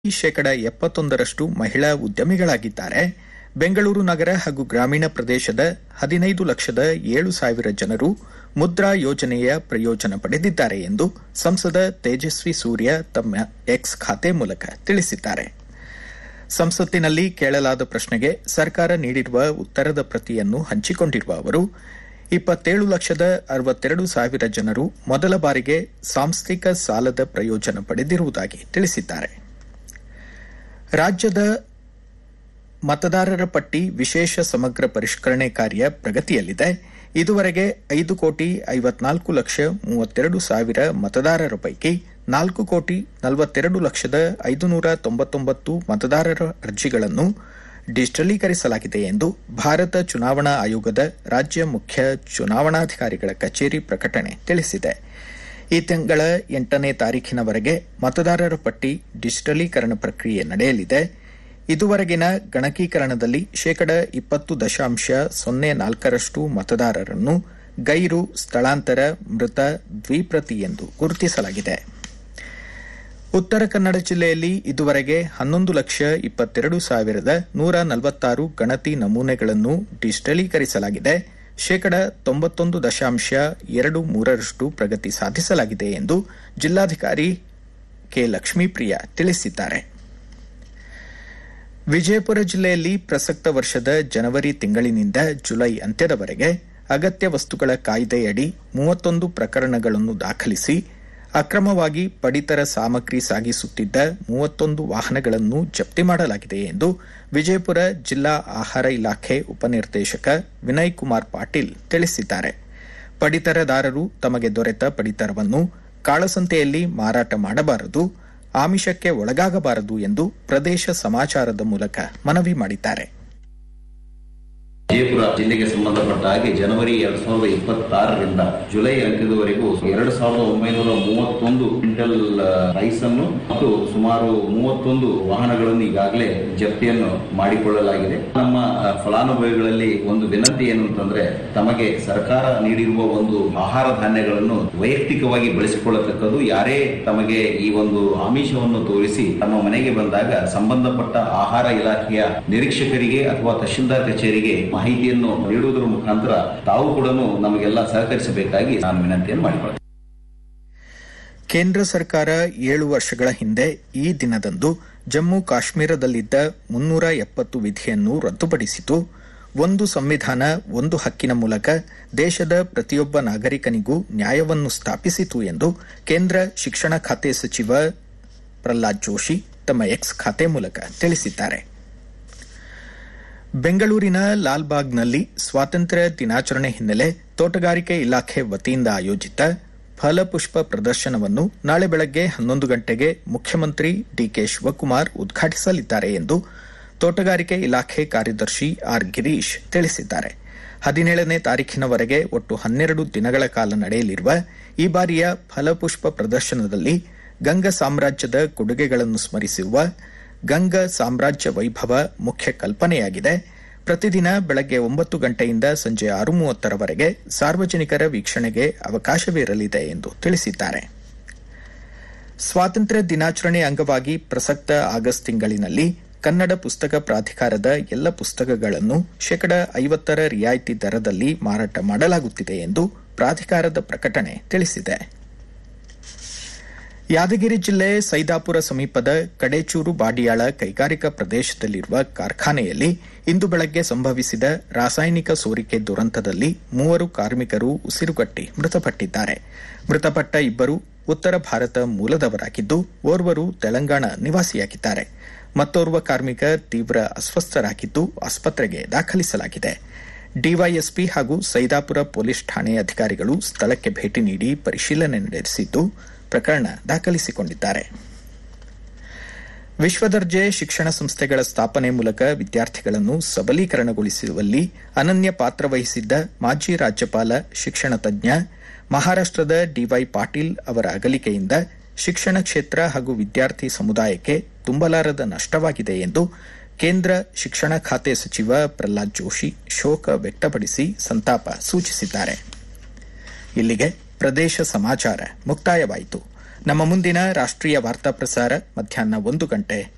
ಶೇಕಡ ಎಪ್ಪತ್ತೊಂದರಷ್ಟು ಮಹಿಳಾ ಉದ್ಯಮಿಗಳಾಗಿದ್ದಾರೆ ಬೆಂಗಳೂರು ನಗರ ಹಾಗೂ ಗ್ರಾಮೀಣ ಪ್ರದೇಶದ ಹದಿನೈದು ಲಕ್ಷದ ಏಳು ಸಾವಿರ ಜನರು ಮುದ್ರಾ ಯೋಜನೆಯ ಪ್ರಯೋಜನ ಪಡೆದಿದ್ದಾರೆ ಎಂದು ಸಂಸದ ತೇಜಸ್ವಿ ಸೂರ್ಯ ತಮ್ಮ ಎಕ್ಸ್ ಖಾತೆ ಮೂಲಕ ತಿಳಿಸಿದ್ದಾರೆ ಸಂಸತ್ತಿನಲ್ಲಿ ಕೇಳಲಾದ ಪ್ರಶ್ನೆಗೆ ಸರ್ಕಾರ ನೀಡಿರುವ ಉತ್ತರದ ಪ್ರತಿಯನ್ನು ಹಂಚಿಕೊಂಡಿರುವ ಅವರು ಇಪ್ಪತ್ತೇಳು ಲಕ್ಷದ ಅರವತ್ತೆರಡು ಸಾವಿರ ಜನರು ಮೊದಲ ಬಾರಿಗೆ ಸಾಂಸ್ಥಿಕ ಸಾಲದ ಪ್ರಯೋಜನ ಪಡೆದಿರುವುದಾಗಿ ತಿಳಿಸಿದ್ದಾರೆ ರಾಜ್ಯದ ಮತದಾರರ ಪಟ್ಟಿ ವಿಶೇಷ ಸಮಗ್ರ ಪರಿಷ್ಕರಣೆ ಕಾರ್ಯ ಪ್ರಗತಿಯಲ್ಲಿದೆ ಇದುವರೆಗೆ ಐದು ಕೋಟಿ ಐವತ್ನಾಲ್ಕು ಲಕ್ಷ ಮೂವತ್ತೆರಡು ಸಾವಿರ ಮತದಾರರ ಪೈಕಿ ನಾಲ್ಕು ಕೋಟಿ ನಲವತ್ತೆರಡು ಲಕ್ಷದ ಐದುನೂರ ತೊಂಬತ್ತೊಂಬತ್ತು ಮತದಾರರ ಅರ್ಜಿಗಳನ್ನು ಡಿಜಿಟಲೀಕರಿಸಲಾಗಿದೆ ಎಂದು ಭಾರತ ಚುನಾವಣಾ ಆಯೋಗದ ರಾಜ್ಯ ಮುಖ್ಯ ಚುನಾವಣಾಧಿಕಾರಿಗಳ ಕಚೇರಿ ಪ್ರಕಟಣೆ ತಿಳಿಸಿದೆ ಈ ತಿಂಗಳ ಎಂಟನೇ ತಾರೀಖಿನವರೆಗೆ ಮತದಾರರ ಪಟ್ಟಿ ಡಿಜಿಟಲೀಕರಣ ಪ್ರಕ್ರಿಯೆ ನಡೆಯಲಿದೆ ಇದುವರೆಗಿನ ಗಣಕೀಕರಣದಲ್ಲಿ ಶೇಕಡ ಇಪ್ಪತ್ತು ದಶಾಂಶ ಸೊನ್ನೆ ನಾಲ್ಕರಷ್ಟು ಮತದಾರರನ್ನು ಗೈರು ಸ್ಥಳಾಂತರ ಮೃತ ದ್ವಿಪ್ರತಿ ಎಂದು ಗುರುತಿಸಲಾಗಿದೆ ಉತ್ತರ ಕನ್ನಡ ಜಿಲ್ಲೆಯಲ್ಲಿ ಇದುವರೆಗೆ ಹನ್ನೊಂದು ಲಕ್ಷ ಇಪ್ಪತ್ತೆರಡು ಸಾವಿರದ ನೂರ ನಲವತ್ತಾರು ಗಣತಿ ನಮೂನೆಗಳನ್ನು ಡಿಜಿಟಲೀಕರಿಸಲಾಗಿದೆ ಶೇಕಡ ತೊಂಬತ್ತೊಂದು ದಶಾಂಶ ಎರಡು ಮೂರರಷ್ಟು ಪ್ರಗತಿ ಸಾಧಿಸಲಾಗಿದೆ ಎಂದು ಜಿಲ್ಲಾಧಿಕಾರಿ ಕೆ ಲಕ್ಷ್ಮೀಪ್ರಿಯ ತಿಳಿಸಿದ್ದಾರೆ ವಿಜಯಪುರ ಜಿಲ್ಲೆಯಲ್ಲಿ ಪ್ರಸಕ್ತ ವರ್ಷದ ಜನವರಿ ತಿಂಗಳಿನಿಂದ ಜುಲೈ ಅಂತ್ಯದವರೆಗೆ ಅಗತ್ಯ ವಸ್ತುಗಳ ಕಾಯ್ದೆಯಡಿ ಮೂವತ್ತೊಂದು ಪ್ರಕರಣಗಳನ್ನು ದಾಖಲಿಸಿ ಅಕ್ರಮವಾಗಿ ಪಡಿತರ ಸಾಮಗ್ರಿ ಸಾಗಿಸುತ್ತಿದ್ದ ಮೂವತ್ತೊಂದು ವಾಹನಗಳನ್ನು ಜಪ್ತಿ ಮಾಡಲಾಗಿದೆ ಎಂದು ವಿಜಯಪುರ ಜಿಲ್ಲಾ ಆಹಾರ ಇಲಾಖೆ ಉಪನಿರ್ದೇಶಕ ವಿನಯ್ ಕುಮಾರ್ ಪಾಟೀಲ್ ತಿಳಿಸಿದ್ದಾರೆ ಪಡಿತರದಾರರು ತಮಗೆ ದೊರೆತ ಪಡಿತರವನ್ನು ಕಾಳಸಂತೆಯಲ್ಲಿ ಮಾರಾಟ ಮಾಡಬಾರದು ಆಮಿಷಕ್ಕೆ ಒಳಗಾಗಬಾರದು ಎಂದು ಪ್ರದೇಶ ಸಮಾಚಾರದ ಮೂಲಕ ಮನವಿ ಮಾಡಿದ್ದಾರೆ ವಿಜಯಪುರ ಜಿಲ್ಲೆಗೆ ಸಂಬಂಧಪಟ್ಟ ಹಾಗೆ ಜನವರಿ ಎರಡ್ ಸಾವಿರದ ಇಪ್ಪತ್ತಾರರಿಂದ ಜುಲೈ ಅಂತ್ಯದವರೆಗೂ ಎರಡು ಸಾವಿರದ ಒಂಬೈನೂರ ಮೂವತ್ತೊಂದು ಕ್ವಿಂಟಲ್ ರೈಸ್ ಅನ್ನು ಮತ್ತು ಸುಮಾರು ಮೂವತ್ತೊಂದು ವಾಹನಗಳನ್ನು ಈಗಾಗಲೇ ಜಪ್ತಿಯನ್ನು ಮಾಡಿಕೊಳ್ಳಲಾಗಿದೆ ನಮ್ಮ ಫಲಾನುಭವಿಗಳಲ್ಲಿ ಒಂದು ವಿನಂತಿ ಏನು ಅಂತಂದ್ರೆ ತಮಗೆ ಸರ್ಕಾರ ನೀಡಿರುವ ಒಂದು ಆಹಾರ ಧಾನ್ಯಗಳನ್ನು ವೈಯಕ್ತಿಕವಾಗಿ ಬಳಸಿಕೊಳ್ಳತಕ್ಕದ್ದು ಯಾರೇ ತಮಗೆ ಈ ಒಂದು ಆಮಿಷವನ್ನು ತೋರಿಸಿ ತಮ್ಮ ಮನೆಗೆ ಬಂದಾಗ ಸಂಬಂಧಪಟ್ಟ ಆಹಾರ ಇಲಾಖೆಯ ನಿರೀಕ್ಷಕರಿಗೆ ಅಥವಾ ತಹಶೀಲ್ದಾರ್ ಕಚೇರಿಗೆ ಮಾಹಿತಿಯನ್ನು ನೀಡುವುದರ ಮುಖಾಂತರ ತಾವು ಕೂಡ ನಮಗೆಲ್ಲ ಸಹಕರಿಸಬೇಕಾಗಿ ನಾನು ವಿನಂತಿಯನ್ನು ಮಾಡಿಕೊಳ್ಳುತ್ತೇನೆ ಕೇಂದ್ರ ಸರ್ಕಾರ ಏಳು ವರ್ಷಗಳ ಹಿಂದೆ ಈ ದಿನದಂದು ಜಮ್ಮು ಕಾಶ್ಮೀರದಲ್ಲಿದ್ದ ಮುನ್ನೂರ ಎಪ್ಪತ್ತು ವಿಧಿಯನ್ನು ರದ್ದುಪಡಿಸಿತು ಒಂದು ಸಂವಿಧಾನ ಒಂದು ಹಕ್ಕಿನ ಮೂಲಕ ದೇಶದ ಪ್ರತಿಯೊಬ್ಬ ನಾಗರಿಕನಿಗೂ ನ್ಯಾಯವನ್ನು ಸ್ಥಾಪಿಸಿತು ಎಂದು ಕೇಂದ್ರ ಶಿಕ್ಷಣ ಖಾತೆ ಸಚಿವ ಪ್ರಹ್ಲಾದ್ ಜೋಶಿ ತಮ್ಮ ಎಕ್ಸ್ ಖಾತೆ ಮೂಲಕ ತಿಳಿಸಿದ್ದಾರೆ ಬೆಂಗಳೂರಿನ ಲಾಲ್ಬಾಗ್ನಲ್ಲಿ ಸ್ವಾತಂತ್ರ್ಯ ದಿನಾಚರಣೆ ಹಿನ್ನೆಲೆ ತೋಟಗಾರಿಕೆ ಇಲಾಖೆ ವತಿಯಿಂದ ಆಯೋಜಿತ ಫಲಪುಷ್ಪ ಪ್ರದರ್ಶನವನ್ನು ನಾಳೆ ಬೆಳಗ್ಗೆ ಹನ್ನೊಂದು ಗಂಟೆಗೆ ಮುಖ್ಯಮಂತ್ರಿ ಡಿಕೆ ಶಿವಕುಮಾರ್ ಉದ್ಘಾಟಿಸಲಿದ್ದಾರೆ ಎಂದು ತೋಟಗಾರಿಕೆ ಇಲಾಖೆ ಕಾರ್ಯದರ್ಶಿ ಆರ್ ಗಿರೀಶ್ ತಿಳಿಸಿದ್ದಾರೆ ಹದಿನೇಳನೇ ತಾರೀಖಿನವರೆಗೆ ಒಟ್ಟು ಹನ್ನೆರಡು ದಿನಗಳ ಕಾಲ ನಡೆಯಲಿರುವ ಈ ಬಾರಿಯ ಫಲಪುಷ್ಪ ಪ್ರದರ್ಶನದಲ್ಲಿ ಗಂಗ ಸಾಮ್ರಾಜ್ಯದ ಕೊಡುಗೆಗಳನ್ನು ಸ್ಮರಿಸುವ ಗಂಗ ಸಾಮ್ರಾಜ್ಯ ವೈಭವ ಮುಖ್ಯ ಕಲ್ಪನೆಯಾಗಿದೆ ಪ್ರತಿದಿನ ಬೆಳಗ್ಗೆ ಒಂಬತ್ತು ಗಂಟೆಯಿಂದ ಸಂಜೆ ಆರು ಮೂವತ್ತರವರೆಗೆ ಸಾರ್ವಜನಿಕರ ವೀಕ್ಷಣೆಗೆ ಅವಕಾಶವಿರಲಿದೆ ಎಂದು ತಿಳಿಸಿದ್ದಾರೆ ಸ್ವಾತಂತ್ರ್ಯ ದಿನಾಚರಣೆ ಅಂಗವಾಗಿ ಪ್ರಸಕ್ತ ಆಗಸ್ಟ್ ತಿಂಗಳಿನಲ್ಲಿ ಕನ್ನಡ ಪುಸ್ತಕ ಪ್ರಾಧಿಕಾರದ ಎಲ್ಲ ಪುಸ್ತಕಗಳನ್ನು ಶೇಕಡ ಐವತ್ತರ ರಿಯಾಯಿತಿ ದರದಲ್ಲಿ ಮಾರಾಟ ಮಾಡಲಾಗುತ್ತಿದೆ ಎಂದು ಪ್ರಾಧಿಕಾರದ ಪ್ರಕಟಣೆ ತಿಳಿಸಿದೆ ಯಾದಗಿರಿ ಜಿಲ್ಲೆ ಸೈದಾಪುರ ಸಮೀಪದ ಕಡೇಚೂರು ಬಾಡಿಯಾಳ ಕೈಗಾರಿಕಾ ಪ್ರದೇಶದಲ್ಲಿರುವ ಕಾರ್ಖಾನೆಯಲ್ಲಿ ಇಂದು ಬೆಳಗ್ಗೆ ಸಂಭವಿಸಿದ ರಾಸಾಯನಿಕ ಸೋರಿಕೆ ದುರಂತದಲ್ಲಿ ಮೂವರು ಕಾರ್ಮಿಕರು ಉಸಿರುಗಟ್ಟಿ ಮೃತಪಟ್ಟಿದ್ದಾರೆ ಮೃತಪಟ್ಟ ಇಬ್ಬರು ಉತ್ತರ ಭಾರತ ಮೂಲದವರಾಗಿದ್ದು ಓರ್ವರು ತೆಲಂಗಾಣ ನಿವಾಸಿಯಾಗಿದ್ದಾರೆ ಮತ್ತೋರ್ವ ಕಾರ್ಮಿಕ ತೀವ್ರ ಅಸ್ವಸ್ಥರಾಗಿದ್ದು ಆಸ್ಪತ್ರೆಗೆ ದಾಖಲಿಸಲಾಗಿದೆ ಡಿವೈಎಸ್ಪಿ ಹಾಗೂ ಸೈದಾಪುರ ಪೊಲೀಸ್ ಠಾಣೆ ಅಧಿಕಾರಿಗಳು ಸ್ಥಳಕ್ಕೆ ಭೇಟಿ ನೀಡಿ ಪರಿಶೀಲನೆ ನಡೆಸಿದ್ದು ಪ್ರಕರಣ ದಾಖಲಿಸಿಕೊಂಡಿದ್ದಾರೆ ವಿಶ್ವದರ್ಜೆ ಶಿಕ್ಷಣ ಸಂಸ್ಥೆಗಳ ಸ್ಥಾಪನೆ ಮೂಲಕ ವಿದ್ಯಾರ್ಥಿಗಳನ್ನು ಸಬಲೀಕರಣಗೊಳಿಸುವಲ್ಲಿ ಅನನ್ಯ ಪಾತ್ರ ವಹಿಸಿದ್ದ ಮಾಜಿ ರಾಜ್ಯಪಾಲ ಶಿಕ್ಷಣ ತಜ್ಞ ಮಹಾರಾಷ್ಟದ ಡಿವೈ ಪಾಟೀಲ್ ಅವರ ಅಗಲಿಕೆಯಿಂದ ಶಿಕ್ಷಣ ಕ್ಷೇತ್ರ ಹಾಗೂ ವಿದ್ಯಾರ್ಥಿ ಸಮುದಾಯಕ್ಕೆ ತುಂಬಲಾರದ ನಷ್ಟವಾಗಿದೆ ಎಂದು ಕೇಂದ್ರ ಶಿಕ್ಷಣ ಖಾತೆ ಸಚಿವ ಪ್ರಹ್ಲಾದ್ ಜೋಶಿ ಶೋಕ ವ್ಯಕ್ತಪಡಿಸಿ ಸಂತಾಪ ಸೂಚಿಸಿದ್ದಾರೆ ಇಲ್ಲಿಗೆ ಪ್ರದೇಶ ಸಮಾಚಾರ ಮುಕ್ತಾಯವಾಯಿತು ನಮ್ಮ ಮುಂದಿನ ರಾಷ್ಟ್ರೀಯ ವಾರ್ತಾ ಪ್ರಸಾರ ಮಧ್ಯಾಹ್ನ ಒಂದು ಗಂಟೆ